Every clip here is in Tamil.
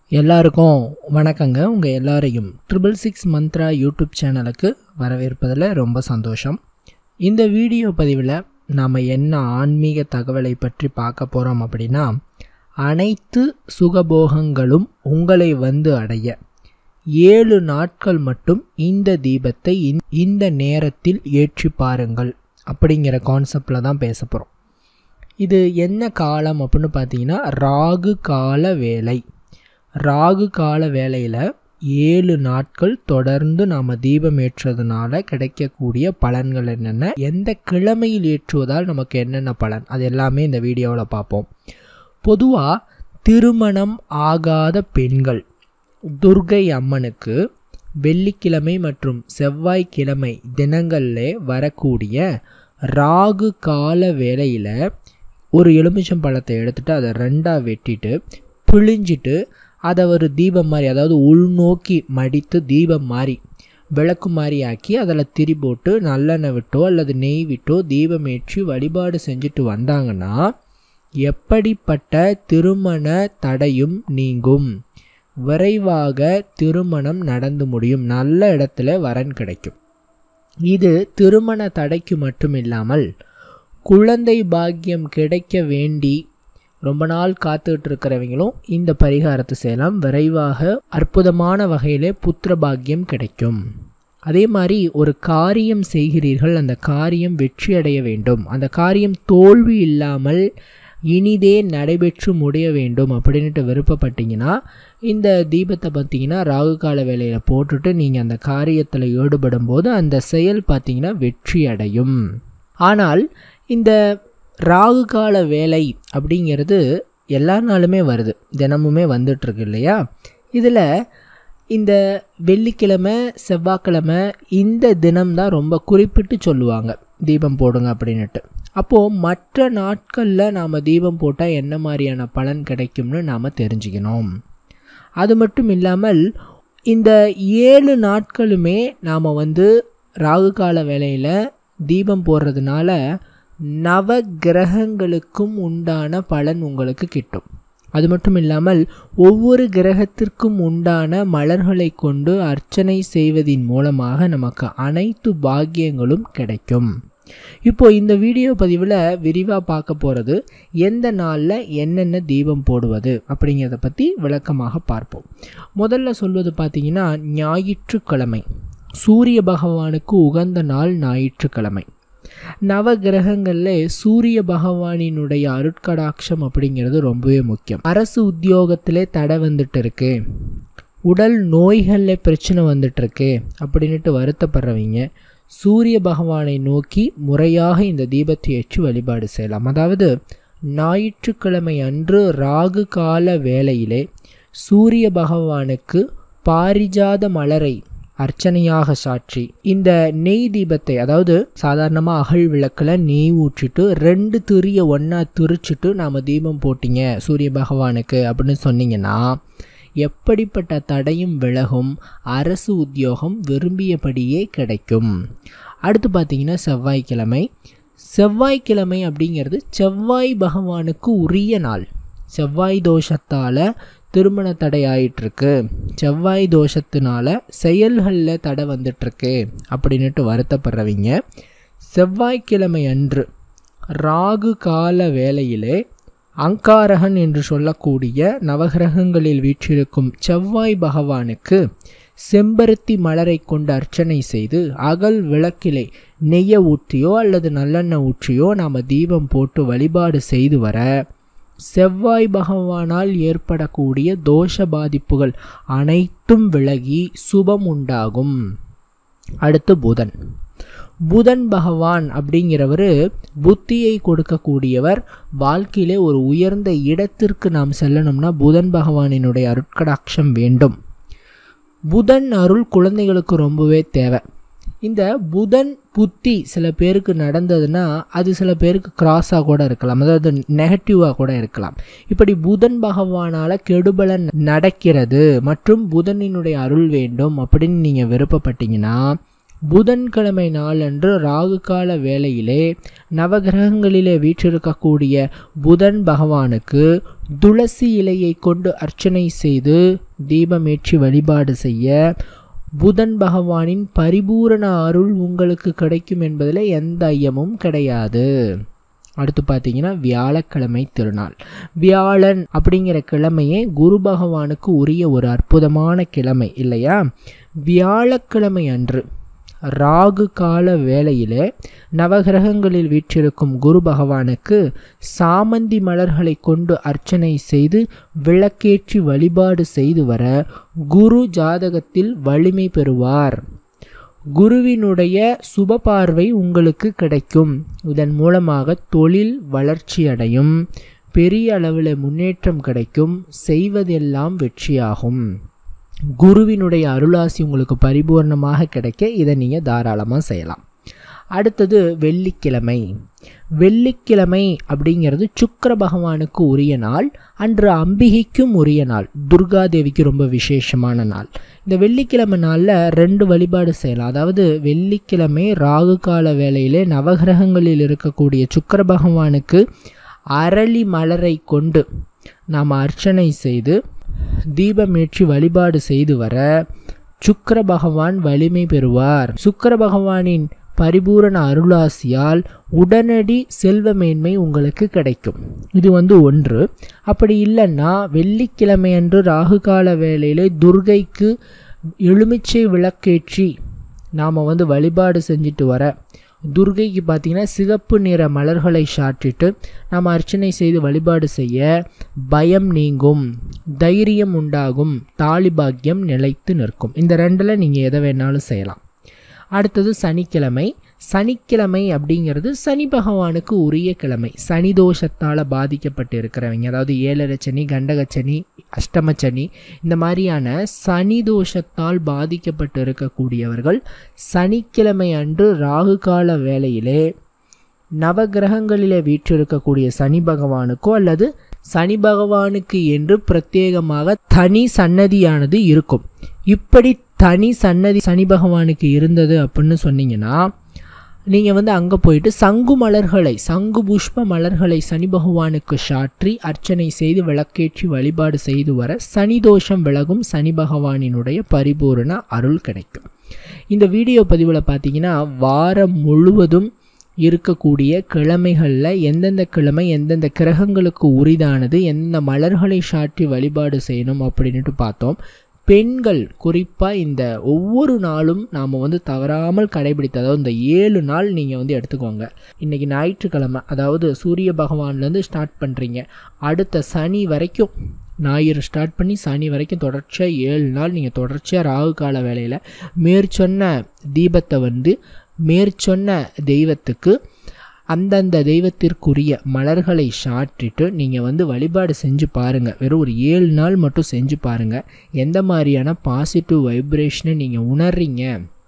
எல்லாருக்கும் வணக்கங்க உங்கள் எல்லாரையும் ட்ரிபிள் சிக்ஸ் மந்த்ரா யூடியூப் சேனலுக்கு வரவேற்பதில் ரொம்ப சந்தோஷம் இந்த வீடியோ பதிவில் நாம் என்ன ஆன்மீக தகவலை பற்றி பார்க்க போகிறோம் அப்படின்னா அனைத்து சுகபோகங்களும் உங்களை வந்து அடைய ஏழு நாட்கள் மட்டும் இந்த தீபத்தை இந்த- இந்த நேரத்தில் ஏற்றி பாருங்கள் அப்படிங்கிற கான்செப்டில் தான் பேச போகிறோம் இது என்ன காலம் அப்படின்னு பார்த்தீங்கன்னா ராகு கால வேலை ராகு கால வேலையில் ஏழு நாட்கள் தொடர்ந்து நாம் தீபம் ஏற்றுறதுனால கிடைக்கக்கூடிய பலன்கள் என்னென்ன எந்த கிழமையில் ஏற்றுவதால் நமக்கு என்னென்ன பலன் அது எல்லாமே இந்த வீடியோவில் பார்ப்போம் பொதுவாக திருமணம் ஆகாத பெண்கள் துர்கை அம்மனுக்கு வெள்ளிக்கிழமை மற்றும் செவ்வாய்க்கிழமை தினங்களில் வரக்கூடிய ராகு கால வேளையில் ஒரு எலுமிச்சம் பழத்தை எடுத்துட்டு அதை ரெண்டாக வெட்டிட்டு பிழிஞ்சிட்டு அதை ஒரு தீபம் மாதிரி அதாவது உள்நோக்கி மடித்து தீபம் மாதிரி விளக்கு மாதிரி ஆக்கி அதில் திரி போட்டு நல்லெண்ணெய் விட்டோ அல்லது நெய் விட்டோ தீபம் ஏற்றி வழிபாடு செஞ்சுட்டு வந்தாங்கன்னா எப்படிப்பட்ட திருமண தடையும் நீங்கும் விரைவாக திருமணம் நடந்து முடியும் நல்ல இடத்துல வரன் கிடைக்கும் இது திருமண தடைக்கு மட்டும் இல்லாமல் குழந்தை பாக்கியம் கிடைக்க வேண்டி ரொம்ப நாள் காத்துட்டு இருக்கிறவங்களும் இந்த பரிகாரத்தை செய்யலாம் விரைவாக அற்புதமான வகையிலே புத்திர பாக்கியம் கிடைக்கும் அதே மாதிரி ஒரு காரியம் செய்கிறீர்கள் அந்த காரியம் வெற்றி அடைய வேண்டும் அந்த காரியம் தோல்வி இல்லாமல் இனிதே நடைபெற்று முடிய வேண்டும் அப்படின்ட்டு விருப்பப்பட்டீங்கன்னா இந்த தீபத்தை பார்த்தீங்கன்னா ராகு கால வேலையில் போட்டுட்டு நீங்கள் அந்த காரியத்தில் ஈடுபடும் போது அந்த செயல் பார்த்தீங்கன்னா வெற்றி அடையும் ஆனால் இந்த ராகு கால வேலை அப்படிங்கிறது எல்லா நாளுமே வருது தினமுமே வந்துட்டுருக்கு இல்லையா இதில் இந்த வெள்ளிக்கிழமை செவ்வாய்க்கிழமை இந்த தினம்தான் ரொம்ப குறிப்பிட்டு சொல்லுவாங்க தீபம் போடுங்க அப்படின்னுட்டு அப்போது மற்ற நாட்களில் நாம் தீபம் போட்டால் என்ன மாதிரியான பலன் கிடைக்கும்னு நாம் தெரிஞ்சுக்கணும் அது மட்டும் இல்லாமல் இந்த ஏழு நாட்களுமே நாம் வந்து ராகு கால வேளையில் தீபம் போடுறதுனால நவ கிரகங்களுக்கும் உண்டான பலன் உங்களுக்கு கிட்டும் அது மட்டும் இல்லாமல் ஒவ்வொரு கிரகத்திற்கும் உண்டான மலர்களை கொண்டு அர்ச்சனை செய்வதின் மூலமாக நமக்கு அனைத்து பாக்கியங்களும் கிடைக்கும் இப்போ இந்த வீடியோ பதிவில் விரிவாக பார்க்க போகிறது எந்த நாளில் என்னென்ன தீபம் போடுவது அப்படிங்கிறத பற்றி விளக்கமாக பார்ப்போம் முதல்ல சொல்வது பார்த்தீங்கன்னா ஞாயிற்றுக்கிழமை சூரிய பகவானுக்கு உகந்த நாள் ஞாயிற்றுக்கிழமை நவ கிரகங்களில் சூரிய பகவானினுடைய அருட்கடாட்சம் அப்படிங்கிறது ரொம்பவே முக்கியம் அரசு உத்தியோகத்திலே தடை வந்துட்டு இருக்கு உடல் நோய்களில் பிரச்சனை வந்துட்டு இருக்கு அப்படின்ட்டு வருத்தப்படுறவங்க சூரிய பகவானை நோக்கி முறையாக இந்த தீபத்தை ஏற்றி வழிபாடு செய்யலாம் அதாவது ஞாயிற்றுக்கிழமை அன்று ராகு கால வேளையிலே சூரிய பகவானுக்கு பாரிஜாத மலரை அர்ச்சனையாக சாற்றி இந்த நெய் தீபத்தை அதாவது சாதாரணமாக அகல் விளக்கில் நெய் ஊற்றிட்டு ரெண்டு திரிய ஒன்றா திரிச்சிட்டு நாம் தீபம் போட்டிங்க சூரிய பகவானுக்கு அப்படின்னு சொன்னீங்கன்னா எப்படிப்பட்ட தடையும் விலகும் அரசு உத்தியோகம் விரும்பியபடியே கிடைக்கும் அடுத்து பார்த்தீங்கன்னா செவ்வாய்க்கிழமை செவ்வாய்க்கிழமை அப்படிங்கிறது செவ்வாய் பகவானுக்கு உரிய நாள் செவ்வாய் தோஷத்தால் திருமண தடை ஆயிட்டிருக்கு செவ்வாய் தோஷத்தினால செயல்களில் தடை வந்துட்டுருக்கு அப்படின்னுட்டு வருத்தப்படுறவங்க செவ்வாய்க்கிழமை அன்று ராகு கால வேளையிலே அங்காரகன் என்று சொல்லக்கூடிய நவகிரகங்களில் வீற்றிருக்கும் செவ்வாய் பகவானுக்கு செம்பருத்தி மலரை கொண்டு அர்ச்சனை செய்து அகல் விளக்கிலே நெய்யை ஊற்றியோ அல்லது நல்லெண்ணெய் ஊற்றியோ நாம் தீபம் போட்டு வழிபாடு செய்து வர செவ்வாய் பகவானால் ஏற்படக்கூடிய தோஷ பாதிப்புகள் அனைத்தும் விலகி சுபம் உண்டாகும் அடுத்து புதன் புதன் பகவான் அப்படிங்கிறவர் புத்தியை கொடுக்கக்கூடியவர் வாழ்க்கையிலே ஒரு உயர்ந்த இடத்திற்கு நாம் செல்லணும்னா புதன் பகவானினுடைய அருட்கடாட்சம் வேண்டும் புதன் அருள் குழந்தைகளுக்கு ரொம்பவே தேவை இந்த புதன் புத்தி சில பேருக்கு நடந்ததுன்னா அது சில பேருக்கு கிராஸாக கூட இருக்கலாம் அதாவது நெகட்டிவாக கூட இருக்கலாம் இப்படி புதன் பகவானால் கெடுபலன் நடக்கிறது மற்றும் புதனினுடைய அருள் வேண்டும் அப்படின்னு நீங்கள் விருப்பப்பட்டீங்கன்னா புதன்கிழமை நாளன்று ராகு கால வேளையிலே நவகிரகங்களிலே வீற்றிருக்கக்கூடிய புதன் பகவானுக்கு துளசி இலையை கொண்டு அர்ச்சனை செய்து தீபமேற்றி வழிபாடு செய்ய புதன் பகவானின் பரிபூரண அருள் உங்களுக்கு கிடைக்கும் என்பதில் எந்த ஐயமும் கிடையாது அடுத்து பார்த்தீங்கன்னா வியாழக்கிழமை திருநாள் வியாழன் அப்படிங்கிற கிழமையே குரு பகவானுக்கு உரிய ஒரு அற்புதமான கிழமை இல்லையா வியாழக்கிழமை அன்று ராகு கால வேளையிலே நவகிரகங்களில் வீற்றிருக்கும் குரு பகவானுக்கு சாமந்தி மலர்களை கொண்டு அர்ச்சனை செய்து விளக்கேற்றி வழிபாடு செய்து வர குரு ஜாதகத்தில் வலிமை பெறுவார் குருவினுடைய சுப பார்வை உங்களுக்கு கிடைக்கும் இதன் மூலமாக தொழில் வளர்ச்சியடையும் பெரிய அளவில் முன்னேற்றம் கிடைக்கும் செய்வதெல்லாம் வெற்றியாகும் குருவினுடைய அருளாசி உங்களுக்கு பரிபூர்ணமாக கிடைக்க இதை நீங்கள் தாராளமாக செய்யலாம் அடுத்தது வெள்ளிக்கிழமை வெள்ளிக்கிழமை அப்படிங்கிறது சுக்கர பகவானுக்கு உரிய நாள் அன்று அம்பிகைக்கும் உரிய நாள் துர்காதேவிக்கு ரொம்ப விசேஷமான நாள் இந்த வெள்ளிக்கிழமை நாளில் ரெண்டு வழிபாடு செய்யலாம் அதாவது வெள்ளிக்கிழமை ராகு கால வேளையிலே நவகிரகங்களில் இருக்கக்கூடிய சுக்கர பகவானுக்கு அரளி மலரை கொண்டு நாம் அர்ச்சனை செய்து தீபமேற்றி வழிபாடு செய்து வர சுக்கர பகவான் வலிமை பெறுவார் சுக்கர பகவானின் பரிபூரண அருளாசியால் உடனடி செல்வமேன்மை உங்களுக்கு கிடைக்கும் இது வந்து ஒன்று அப்படி இல்லைன்னா வெள்ளிக்கிழமை அன்று ராகு கால வேளையில் துர்கைக்கு எலுமிச்சை விளக்கேற்றி நாம் வந்து வழிபாடு செஞ்சுட்டு வர துர்கைக்கு பார்த்திங்கன்னா சிகப்பு நிற மலர்களை சாற்றிட்டு நாம் அர்ச்சனை செய்து வழிபாடு செய்ய பயம் நீங்கும் தைரியம் உண்டாகும் தாலிபாக்கியம் நிலைத்து நிற்கும் இந்த ரெண்டில் நீங்கள் எதை வேணாலும் செய்யலாம் அடுத்தது சனிக்கிழமை சனிக்கிழமை அப்படிங்கிறது சனி பகவானுக்கு உரிய கிழமை சனி தோஷத்தால் பாதிக்கப்பட்டு இருக்கிறவங்க அதாவது ஏழரை சனி கண்டகச்சனி அஷ்டமச்சனி இந்த மாதிரியான சனி தோஷத்தால் பாதிக்கப்பட்டு இருக்கக்கூடியவர்கள் சனிக்கிழமை அன்று ராகு கால வேளையிலே நவகிரகங்களிலே வீற்றிருக்கக்கூடிய சனி பகவானுக்கோ அல்லது சனி பகவானுக்கு என்று பிரத்யேகமாக தனி சன்னதியானது இருக்கும் இப்படி தனி சன்னதி சனி பகவானுக்கு இருந்தது அப்படின்னு சொன்னீங்கன்னா நீங்கள் வந்து அங்கே போயிட்டு சங்கு மலர்களை சங்கு புஷ்ப மலர்களை சனி பகவானுக்கு சாற்றி அர்ச்சனை செய்து விளக்கேற்றி வழிபாடு செய்து வர சனி தோஷம் விலகும் சனி பகவானினுடைய பரிபூரண அருள் கிடைக்கும் இந்த வீடியோ பதிவில் பார்த்தீங்கன்னா வாரம் முழுவதும் இருக்கக்கூடிய கிழமைகளில் எந்தெந்த கிழமை எந்தெந்த கிரகங்களுக்கு உரிதானது எந்தெந்த மலர்களை சாற்றி வழிபாடு செய்யணும் அப்படின்ட்டு பார்த்தோம் பெண்கள் குறிப்பாக இந்த ஒவ்வொரு நாளும் நாம் வந்து தவறாமல் கடைபிடித்த அதாவது இந்த ஏழு நாள் நீங்கள் வந்து எடுத்துக்கோங்க இன்றைக்கி ஞாயிற்றுக்கிழமை அதாவது சூரிய பகவான்லேருந்து ஸ்டார்ட் பண்ணுறீங்க அடுத்த சனி வரைக்கும் ஞாயிறு ஸ்டார்ட் பண்ணி சனி வரைக்கும் தொடர்ச்சியாக ஏழு நாள் நீங்கள் தொடர்ச்சியாக ராகு கால வேலையில் மேற்சொன்ன தீபத்தை வந்து மேற்சொன்ன தெய்வத்துக்கு அந்தந்த தெய்வத்திற்குரிய மலர்களை சாற்றிட்டு நீங்கள் வந்து வழிபாடு செஞ்சு பாருங்கள் வெறும் ஒரு ஏழு நாள் மட்டும் செஞ்சு பாருங்கள் எந்த மாதிரியான பாசிட்டிவ் வைப்ரேஷனை நீங்கள் உணர்றீங்க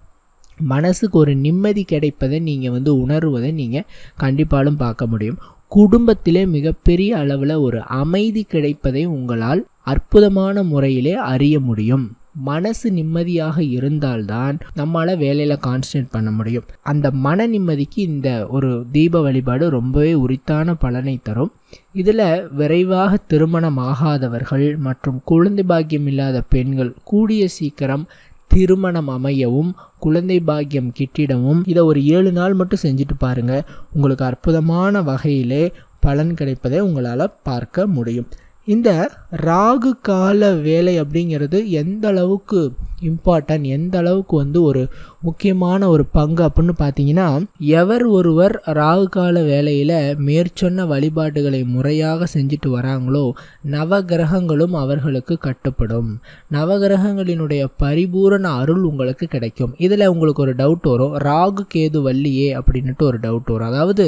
மனசுக்கு ஒரு நிம்மதி கிடைப்பதை நீங்கள் வந்து உணர்வதை நீங்கள் கண்டிப்பாலும் பார்க்க முடியும் குடும்பத்திலே மிகப்பெரிய அளவில் ஒரு அமைதி கிடைப்பதை உங்களால் அற்புதமான முறையிலே அறிய முடியும் மனசு நிம்மதியாக இருந்தால்தான் நம்மளால் வேலையில் கான்சன்ட்ரேட் பண்ண முடியும் அந்த மன நிம்மதிக்கு இந்த ஒரு தீப வழிபாடு ரொம்பவே உரித்தான பலனை தரும் இதில் விரைவாக திருமணம் ஆகாதவர்கள் மற்றும் குழந்தை பாக்கியம் இல்லாத பெண்கள் கூடிய சீக்கிரம் திருமணம் அமையவும் குழந்தை பாக்கியம் கிட்டிடவும் இதை ஒரு ஏழு நாள் மட்டும் செஞ்சுட்டு பாருங்கள் உங்களுக்கு அற்புதமான வகையிலே பலன் கிடைப்பதை உங்களால் பார்க்க முடியும் இந்த ராகு கால வேலை அப்படிங்கிறது எந்த அளவுக்கு இம்பார்ட்டன்ட் எந்த அளவுக்கு வந்து ஒரு முக்கியமான ஒரு பங்கு அப்படின்னு பார்த்தீங்கன்னா எவர் ஒருவர் ராகு கால வேலையில் மேற்சொன்ன வழிபாடுகளை முறையாக செஞ்சுட்டு வராங்களோ நவகிரகங்களும் அவர்களுக்கு கட்டுப்படும் நவகிரகங்களினுடைய பரிபூரண அருள் உங்களுக்கு கிடைக்கும் இதில் உங்களுக்கு ஒரு டவுட் வரும் ராகு கேது வள்ளியே அப்படின்ட்டு ஒரு டவுட் வரும் அதாவது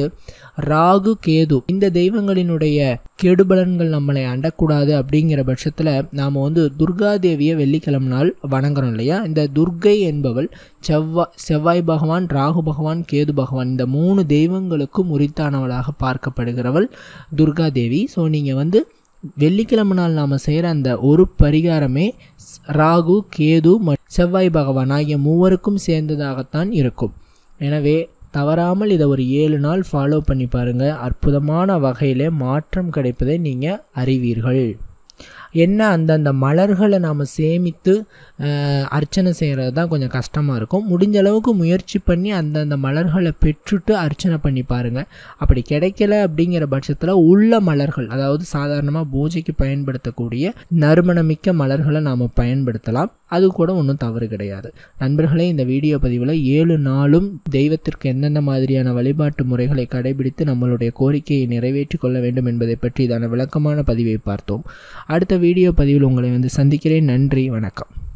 ராகு கேது இந்த தெய்வங்களினுடைய கெடுபலன்கள் நம்மளை அண்டக்கூடாது அப்படிங்கிற பட்சத்தில் நாம் வந்து துர்காதேவியை வெள்ளிக்கிழமை நாள் வணங்குறோம் இல்லையா இந்த துர்கை என்பவள் செவ்வாய் செவ்வாய் பகவான் ராகு பகவான் கேது பகவான் இந்த மூணு தெய்வங்களுக்கும் உரித்தானவளாக பார்க்கப்படுகிறவள் துர்காதேவி ஸோ நீங்கள் வந்து வெள்ளிக்கிழமை நாள் நாம் செய்கிற அந்த ஒரு பரிகாரமே ராகு கேது மற்றும் செவ்வாய் பகவான் ஆகிய மூவருக்கும் சேர்ந்ததாகத்தான் இருக்கும் எனவே தவறாமல் இதை ஒரு ஏழு நாள் ஃபாலோ பண்ணி பாருங்கள் அற்புதமான வகையில் மாற்றம் கிடைப்பதை நீங்கள் அறிவீர்கள் என்ன அந்தந்த மலர்களை நாம் சேமித்து அர்ச்சனை செய்கிறது தான் கொஞ்சம் கஷ்டமாக இருக்கும் முடிஞ்ச அளவுக்கு முயற்சி பண்ணி அந்தந்த மலர்களை பெற்றுட்டு அர்ச்சனை பண்ணி பாருங்கள் அப்படி கிடைக்கல அப்படிங்கிற பட்சத்தில் உள்ள மலர்கள் அதாவது சாதாரணமாக பூஜைக்கு பயன்படுத்தக்கூடிய நறுமணமிக்க மலர்களை நாம் பயன்படுத்தலாம் அது கூட ஒன்றும் தவறு கிடையாது நண்பர்களே இந்த வீடியோ பதிவில் ஏழு நாளும் தெய்வத்திற்கு எந்தெந்த மாதிரியான வழிபாட்டு முறைகளை கடைபிடித்து நம்மளுடைய கோரிக்கையை நிறைவேற்றி கொள்ள வேண்டும் என்பதை பற்றி இதான விளக்கமான பதிவை பார்த்தோம் அடுத்த வீடியோ பதிவில் உங்களை வந்து சந்திக்கிறேன் நன்றி வணக்கம்